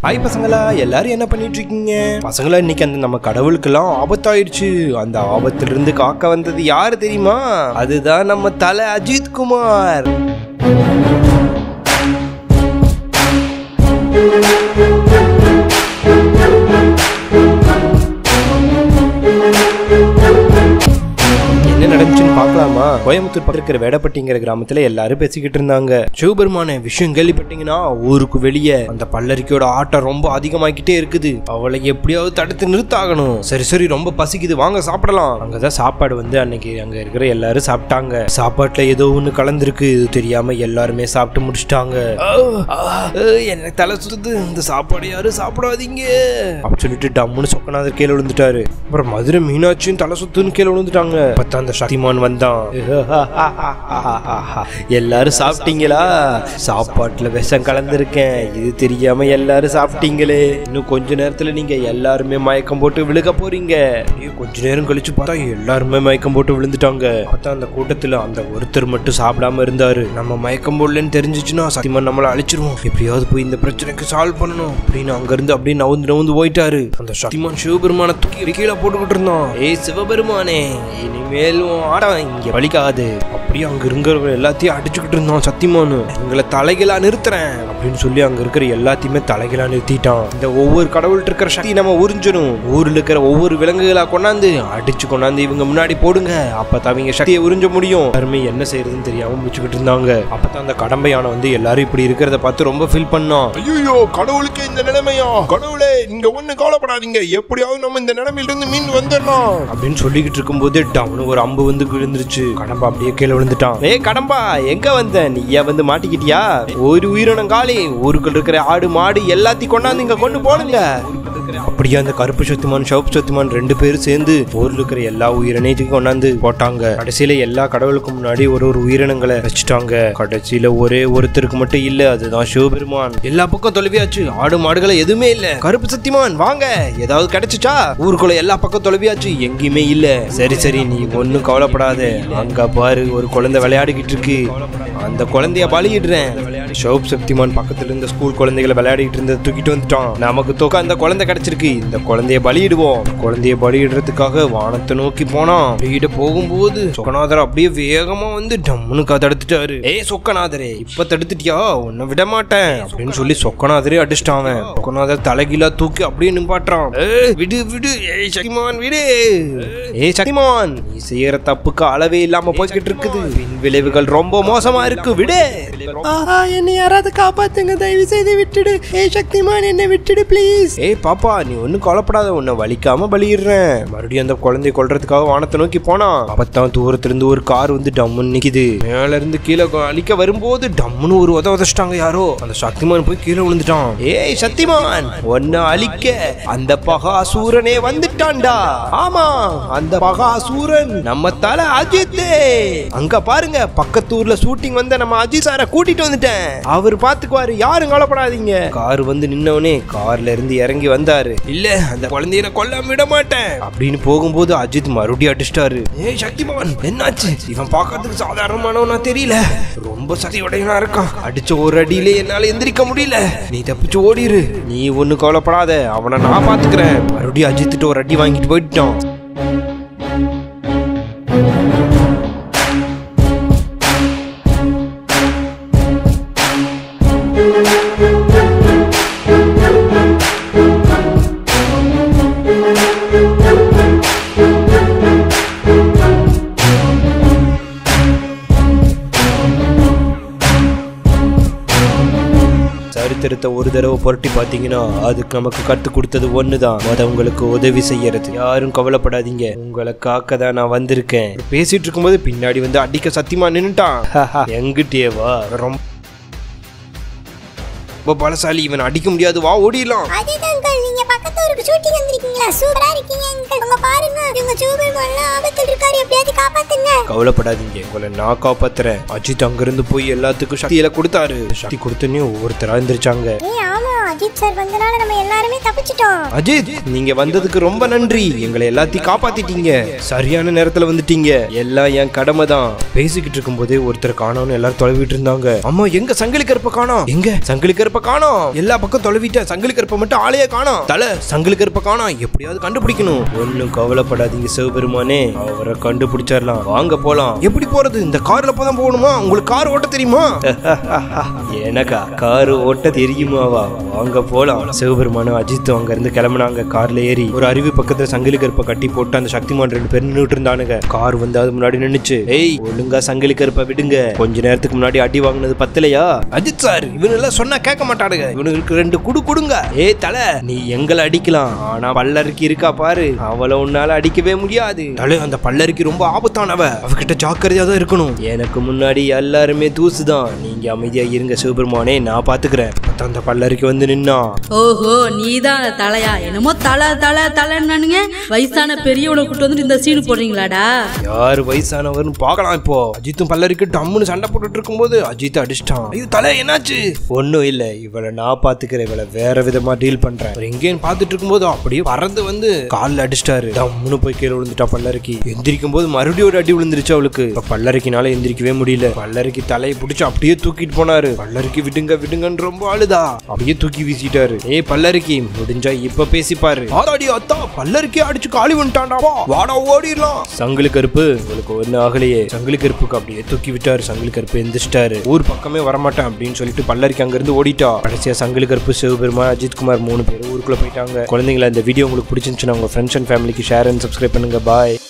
Hi பசங்களா எல்லாரும் என்ன பண்ணிட்டு இருக்கீங்க பசங்களா இன்னைக்கு அந்த நம்ம கடவுளுக்கெல்லாம் ஆபத்தாயிடுச்சு அந்த ஆபத்திலிருந்து காக்க வந்தது யாரு தெரியுமா அதுதான் நம்ம தலை அஜித் குமார் என்ன நடந்துச்சுன்னு பார்க்கலாமா கோயம்புத்தூர் பக்கம் இருக்கிற வேடப்பட்டிங்கிற கிராமத்துல எல்லாரும் பேசிக்கிட்டு இருந்தாங்க சிவபெருமான விஷயம் கேள்விப்பட்டீங்கன்னா ஊருக்கு வெளியே அந்த பல்லரிக்கையோட ஆட்டம் ரொம்ப அதிகமாக்கிட்டே இருக்குது அவளை எப்படியாவது தடுத்து நிறுத்தாகணும் சரி சரி ரொம்ப பசிக்குது வாங்க சாப்பிடலாம் அங்கதான் சாப்பாடு வந்து அன்னைக்கு அங்க இருக்கிற எல்லாரும் சாப்பிட்டாங்க சாப்பாட்டுல ஏதோ ஒண்ணு கலந்துருக்கு இது தெரியாம எல்லாருமே சாப்பிட்டு முடிச்சிட்டாங்க எனக்கு தலை சுத்துது இந்த சாப்பாடு யாரும் சாப்பிடாதீங்க அப்படின்னு சொல்லிட்டு டம்முன்னு சொக்கநாதர் கீழே விழுந்துட்டாரு அப்புறம் மதுரை மீனாட்சியும் தலை சுத்துன்னு கீழே விழுந்துட்டாங்க பார்த்தா அந்த சக்திமான் வந்தான் எல்லாரும் சாப்பிட்டீங்களா சாப்பாட்டுல விஷம் கலந்துருக்கேன் இது தெரியாம எல்லாரும் சாப்பிட்டீங்களே இன்னும் கொஞ்ச நேரத்துல நீங்க எல்லாருமே மயக்கம் போட்டு விழுக போறீங்க அப்படியே கொஞ்ச நேரம் கழிச்சு பார்த்தா எல்லாருமே மயக்கம் போட்டு விழுந்துட்டாங்க பார்த்தா அந்த கூட்டத்துல அந்த ஒருத்தர் மட்டும் சாப்பிடாம இருந்தாரு நம்ம மயக்கம் போடலன்னு தெரிஞ்சிச்சுன்னா சத்தியமான் நம்மள அழிச்சிருவோம் எப்படியாவது போய் இந்த பிரச்சனைக்கு சால்வ் பண்ணணும் அப்படின்னு அங்க இருந்து அப்படியே நவுந்து நவுந்து போயிட்டாரு அந்த சக்திமான் சிவபெருமான தூக்கி கீழே போட்டுக்கிட்டு இருந்தான் ஏய் சிவபெருமானே இனிமேல் உன் ஆட்டம் இங்க வலிக்காது அப்படியே அங்க இருக்கிறவங்க எல்லாத்தையும் அடிச்சுக்கிட்டு இருந்தான் சத்தியமானு உங்களை தலைகளா நிறுத்துறேன் அப்படின்னு சொல்லி அங்க இருக்கிற எல்லாத்தையுமே தலைகளா நிறுத்திட்டான் இந்த ஒவ்வொரு கடவுள்கிட்ட இருக்கிற சக்தி நம்ம உறிஞ்சணும் ஊர்ல இருக்கிற ஒவ்வொரு விலங்குகளா கொண்டாந்து அடிச்சு கொண்டாந்து இவங்க முன்னாடி போடுங்க அப்பதான் அவங்க சக்தியை உறிஞ்ச முடியும் யாருமே என்ன செய்யறதுன்னு தெரியாம முடிச்சுக்கிட்டு இருந்தாங்க அப்பதான் அந்த கடம்பையான வந்து எல்லாரும் இப்படி இருக்கிறத பார்த்து ரொம்ப ஃபீல் பண்ணான் ஐயோ கடவுளுக்கு இந்த நிலைமையா கடவுளே நீங்க ஒண்ணு கவலைப்படாதீங்க எப்படியாவது நம்ம இந்த நிலைமையில இருந்து மீன் வந்துடலாம் அப்படின்னு சொல்லிக்கிட்டு இருக்கும்போது டவுனு ஒரு அம்பு வந்து விழுந்துருச்சு கடம்பா அப்படியே கீழே விழுந்துட்டான் ஏய் கடம்பா எங்க வந்த நீயா வந்து மாட்டிக்கிட்டியா ஒரு உயிரினம் காலி ஊருக்குள்ள இருக்கிற ஆடு மாடு எல்லாத்தையும் கொண்டாந்து இங்க கொண்டு போடுங்க அப்படியே அந்த கருப்பு சத்துமான் சிவப்பு சத்துமான் ரெண்டு பேரும் சேர்ந்து ஊர்ல இருக்கிற எல்லா உயிரினத்தையும் கொண்டாந்து போட்டாங்க கடைசியில எல்லா கடவுளுக்கும் முன்னாடி ஒரு ஒரு உயிரினங்களை வச்சுட்டாங்க கடைசியில ஒரே ஒருத்தருக்கு மட்டும் இல்ல அதுதான் சிவபெருமான் எல்லா பக்கம் தொலைவியாச்சு ஆடு மாடுகளை எதுவுமே இல்ல கருப்பு சத்திமான் வாங்க ஏதாவது கிடைச்சுச்சா ஊருக்குள்ள எல்லா பக்கம் தொலைவியாச்சு எங்கேயுமே இல்ல சரி சரி நீ ஒன்னும் கவலைப்படாத அங்க பாரு ஒரு குழந்தை விளையாடிக்கிட்டு இருக்கு அந்த குழந்தைய பலியிடுறேன் ஷோப் சக்திமான் பக்கத்துல இருந்த ஸ்கூல் குழந்தைகளை விளையாடிட்டு இருந்த தூக்கிட்டு வந்துட்டான் நமக்கு தொக்க அந்த குழந்தை கிடைச்சிருக்கு இந்த குழந்தைய பலியிடுவோம் குழந்தைய பலியிடுறதுக்காக வானத்தை நோக்கி போனான் பலியிட போகும்போது சொக்கநாதர் அப்படியே வேகமா வந்து டம்முன்னு தடுத்துட்டாரு ஏய் சொக்கநாதரே இப்ப தடுத்துட்டியா உன்னை விட மாட்டேன் அப்படின்னு சொல்லி சொக்கநாதரே அடிச்சிட்டான் அவன். சொக்கநாதர் தலைகீழா தூக்கி அப்படியே நிப்பாட்டுறான் ஏய், விடு விடு ஏய் சக்திமான் விடு ஏய் சக்திமான் நீ செய்யற தப்புக்கு அளவே இல்லாம போய்கிட்டு இருக்குது பின் விளைவுகள் ரொம்ப மோசமா இருக்கு விடு ஆஹா என்னை யாராவது காப்பாத்துங்க தயவு செய்து விட்டுடு ஏய் சக்திமான் என்னை விட்டுடு ப்ளீஸ் ஏய் பாப்பா நீ ஒன்றும் கவலைப்படாத உன்னை வலிக்காம பலியிடுறேன் மறுபடியும் அந்த குழந்தைய கொல்றதுக்காக வானத்தை நோக்கி போனான் அப்பத்தான் தூரத்துல இருந்து ஒரு கார் வந்து டம்முன்னு நிக்குது மேல இருந்து கீழே கொ- அழிக்க வரும்போது டம்முன்னு ஒரு உத உதச்சிட்டாங்க யாரோ அந்த சக்திமான் போய் கீழே விழுந்துட்டான் ஏய் சக்திமான் உன்னை அழிக்க அந்த பகாசூரனே வந்துட்டான்டா ஆமா அந்த பகாசூரன் நம்ம தலை அஜித் அங்க பாருங்க பக்கத்தூர்ல ஷூட்டிங் வந்த நம்ம அஜித் சாரை கூட்டிட்டு வந்துட்டேன் அவர் பாத்துக்குவாரு யாரும் கவலைப்படாதீங்க கார் வந்து நின்னவனே கார்ல இருந்து இறங்கி வந்தாரு இல்ல அந்த குழந்தைய நான் கொல்லாம விட மாட்டேன் அப்படின்னு போகும்போது அஜித் மறுபடியும் அடிச்சிட்டாரு ஏய் சக்திமான் என்னாச்சு இவன் பார்க்கறதுக்கு சாதாரணமானவனா தெரியல ரொம்ப சக்தி உடையவனா இருக்கான் அடிச்ச ஒரு அடியிலே என்னால எந்திரிக்க முடியல நீ தப்பிச்சு ஓடிரு நீ ஒண்ணு கவலைப்படாத அவனை நான் பாத்துக்கிறேன் மறுபடியும் அஜித்துட்டு ஒரு அடி வாங்கிட்டு போயிட்டான் சரித்திரத்தை ஒரு தடவை புரட்டி பார்த்தீங்கன்னா அதுக்கு நமக்கு கத்து கொடுத்தது ஒண்ணுதான் மத்தவங்களுக்கு உதவி செய்யறது யாரும் கவலைப்படாதீங்க உங்களை காக்க தான் நான் வந்திருக்கேன் பேசிட்டு இருக்கும்போது பின்னாடி வந்து அடிக்க சத்தியமா நின்னுட்டான் எங்கிட்டேவா ரொம்ப ரொம்ப பலசாலி இவன் அடிக்க முடியாது வா ஓடிடலாம் அதுதான் அங்கிள் நீங்க பக்கத்து ஊருக்கு ஷூட்டிங் வந்திருக்கீங்களா சூப்பரா இருக்கீங்க அங்கிள் உங்க பாருங்க இவங்க சூப்பர்மேன் ஆபத்தில் இருக்காரு எப்படியாவது காப்பாத்துங்க கவலைப்படாதீங்க உங்களை நான் காப்பாத்துறேன் அஜித் அங்கிருந்து போய் எல்லாத்துக்கும் சக்தியில கொடுத்தாரு சக்தி கொடுத்தனே ஒவ்வொருத்தரா எந்திரிச்சாங்க ஏய் ஆமா அஜித் சார் வந்தனால நம்ம எல்லாருமே தப்பிச்சிட்டோம் அஜித் நீங்க வந்ததுக்கு ரொம்ப நன்றி எங்களை எல்லாத்தையும் காப்பாத்திட்டீங்க சரியான நேரத்துல வந்துட்டீங்க எல்லாம் என் கடமை தான் பேசிக்கிட்டு இருக்கும்போதே ஒருத்தர் காணோம்னு எல்லாரும் தொலைவிட்டு இருந்தாங்க அம்மா எங்க சங்கிலி கருப்ப காணோம் எங்க சங்கிலி கருப்ப காணோம் எல்லா பக்கம் தொலைவிட்டேன் சங்கிலி கருப்ப மட்டும் ஆளையே காணோம் தல சங்கிலி கருப்ப காணோம் எப்படியாவது கண்டுபிடிக்கணும் ஒன்னும் கவலைப்படாதீங்க சிவபெருமானே அவரை கண்டுபிடிச்சிடலாம் வாங்க போலாம் எப்படி போறது இந்த கார்ல போதான் போகணுமா உங்களுக்கு கார் ஓட்ட தெரியுமா எனக்கா கார் ஓட்ட தெரியுமாவா வாங்க போலாம் சிவபெருமானும் அஜித்தும் அங்க இருந்து கிளம்புனாங்க கார்ல ஏறி ஒரு அருவி பக்கத்துல சங்கிலி கருப்பை கட்டி போட்டு அந்த சக்திமான் ரெண்டு பேரும் நின்றுட்டு இருந்தானுங்க கார் வந்து அது முன்னாடி நின்னுச்சு ஏய் ஒழுங்கா சங்கிலி கருப்பை விடுங்க கொஞ்ச நேரத்துக்கு முன்னாடி அடி வாங்கினது பத்தலையா அஜித் சார் இவனு எல்லாம் சொன்னா கேட்க மாட்டானுங்க இவனுக்கு ரெண்டு குடு கொடுங்க ஏய் தல நீ எங்களை அடிக்கலாம் ஆனா பல்லருக்கு இருக்கா பாரு அவளை உன்னால அடிக்கவே முடியாது தலை அந்த பல்லருக்கு ரொம்ப ஆபத்தானவ அவகிட்ட ஜாக்கிரதையா தான் இருக்கணும் எனக்கு முன்னாடி எல்லாருமே தூசுதான் நீங்க அமைதியா இருங்க சிவபெருமானே நான் பாத்துக்கிறேன் அப்பதான் அந்த பல்லருக்கு வந்து நின்னா ஓஹோ நீதான் தலையா என்னமோ தலை தலை தலைன்னானுங்க வயசான பெரியவனை கூட்டு வந்துட்டு இந்த சீனு போடுறீங்களாடா யார் வயசானவர்னு பார்க்கலாம் இப்போ அஜித்தும் பல்லருக்கு டம்முன்னு சண்டை போட்டுட்டு இருக்கும்போது அஜித் அடிச்சிட்டான் ஐயோ தலை என்னாச்சு ஒன்றும் இல்லை இவளை நான் பாத்துக்கிறேன் இவளை வேற விதமா டீல் பண்றேன் அவர் எங்கேயும் பார்த்துட்டு இருக்கும்போது அப்படியே பறந்து வந்து காலில் அடிச்சிட்டாரு டம்முன்னு போய் கீழே விழுந்துட்டா பல்லருக்கு எந்திரிக்கும் போது மறுபடியும் ஒரு அடி விழுந்துருச்சு அவளுக்கு இப்ப பல்லருக்கினால எந்திரிக்கவே முடியல பல்லருக்கு தலையை பிடிச்சி அப்படியே தூக்கிட்டு போனாரு பல்லருக்கு விடுங்க விடுங்கன்னு ரொம்ப அழுதா அப்படியே தூக்கி வீசிட்டாரு ஏய் பல்லருக்கு முடிஞ்சா இப்ப பேசிப்பாரு ஆதாடி அத்தா பல்லருக்கே அடிச்சு காலி வந்துட்டான்டா வா, வாடா ஓடிடலாம் சங்கிலி கருப்பு உங்களுக்கு ஒண்ணு ஆகலையே சங்கிலி கருப்புக்கு அப்படியே தூக்கி விட்டாரு சங்கிலி கருப்பு எந்திரிச்சிட்டாரு ஊர் பக்கமே வரமாட்டேன் அப்படின்னு சொல்லிட்டு பல்லருக்கு அங்க இருந்து ஓடிட்டா கடைசியா சங்கிலி கருப்பு சிவபெருமா அஜித் குமார் மூணு பேர் ஊருக்குள்ள போயிட்டாங்க குழந்தைங்களா இந்த வீடியோ உங்களுக்கு பிடிச்சிருந்துச்சுன்னா உங்க ஃப்ரெண்ட்ஸ் அண்ட் ஃபேமிலிக்கு ஷேர் அண்ட் சப்ஸ்கிரைப் பண்ணுங்க பாய்